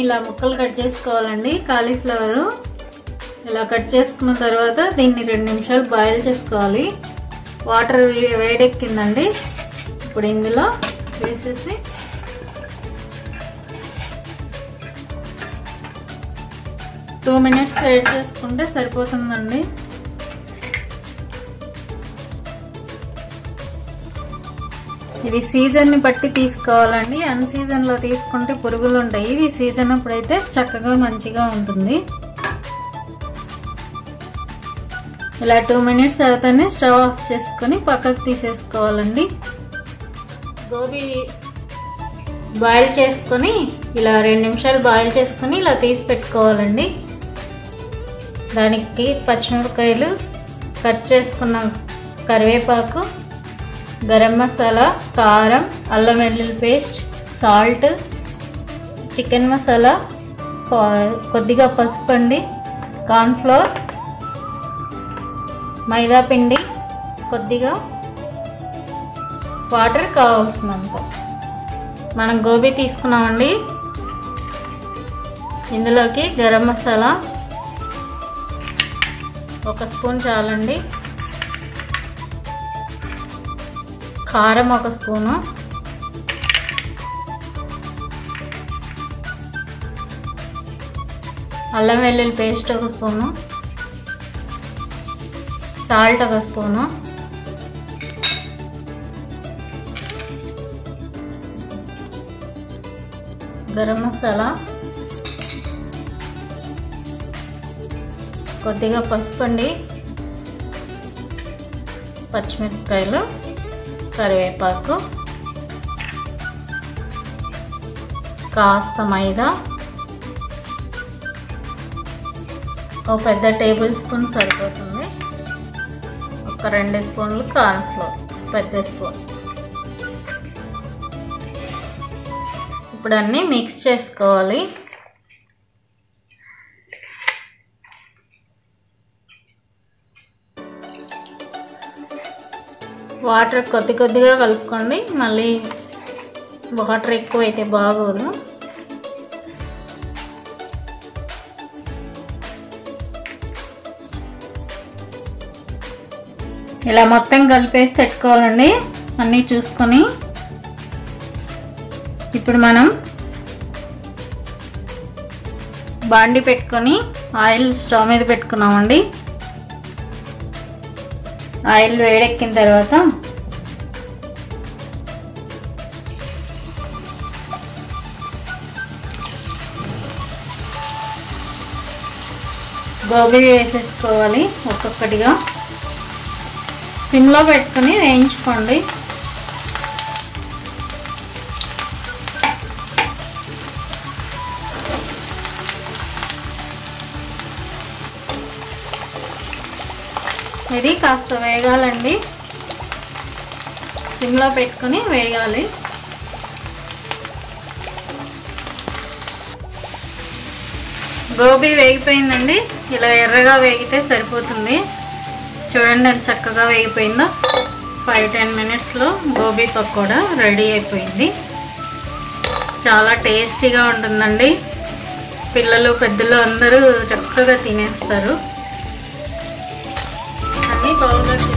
ఇలా ముక్కలు కట్ చేసుకోవాలండి కాలీఫ్లవర్ ఇలా కట్ చేసుకున్న తర్వాత దీన్ని రెండు నిమిషాలు బాయిల్ చేసుకోవాలి వాటర్ వే- వేడెక్కిందండి ఇప్పుడు ఇందులో వేసేసి టూ మినిట్స్ వేడి చేసుకుంటే సరిపోతుందండి ఇది సీజన్ని బట్టి తీసుకోవాలండి అన్ సీజన్లో తీసుకుంటే పురుగులు ఉంటాయి ఇది సీజన్ అప్పుడైతే చక్కగా మంచిగా ఉంటుంది ఇలా టూ మినిట్స్ అవుతానే స్టవ్ ఆఫ్ చేసుకొని పక్కకు తీసేసుకోవాలండి గోబీ బాయిల్ చేసుకొని ఇలా రెండు నిమిషాలు బాయిల్ చేసుకొని ఇలా తీసి పెట్టుకోవాలండి దానికి పచ్చిమిరపకాయలు కట్ చేసుకున్న కరివేపాకు గరం మసాలా కారం అల్లం వెల్లుల్లి పేస్ట్ సాల్ట్ చికెన్ మసాలా ప- కొద్దిగా పసుపు అండి కార్న్ఫ్లోర్ మైదా పిండి కొద్దిగా వాటర్ కావాల్సినంత మనం గోబీ తీసుకున్నామండి ఇందులోకి గరం మసాలా ఒక స్పూన్ చాలండి కారం ఒక స్పూను అల్లం వెల్లుల్లి పేస్ట్ ఒక స్పూను సాల్ట్ ఒక స్పూను గరం మసాలా కొద్దిగా పసుపు అండి పచ్చిమిరపకాయలు కరివేపాకు కాస్త మైదా ఒక పెద్ద టేబుల్ స్పూన్ సరిపోతుంది ఒక రెండు స్పూన్లు కార్న్ఫ్లోర్ పెద్ద స్పూన్ ఇప్పుడు అన్నీ మిక్స్ చేసుకోవాలి వాటర్ కొద్ది కొద్దిగా కలుపుకోండి మళ్ళీ వాటర్ ఎక్కువ అయితే బాగోదు ఇలా మొత్తం కలిపేసి పెట్టుకోవాలండి అన్నీ చూసుకొని ఇప్పుడు మనం బాండి పెట్టుకొని ఆయిల్ స్టవ్ మీద పెట్టుకున్నామండి ఆయిల్ వేడెక్కిన తర్వాత గోబీ వేసేసుకోవాలి ఒక్కొక్కటిగా సిమ్లో పెట్టుకొని వేయించుకోండి ఇది కాస్త వేగాలండి సిమ్లో పెట్టుకొని వేగాలి గోబీ వేగిపోయిందండి ఇలా ఎర్రగా వేగితే సరిపోతుంది చూడండి ఎంత చక్కగా వేగిపోయిందో ఫైవ్ టెన్ మినిట్స్లో గోబీ పకోడా రెడీ అయిపోయింది చాలా టేస్టీగా ఉంటుందండి పిల్లలు పెద్దలు అందరూ చక్కగా తినేస్తారు అన్నీ బౌల్లో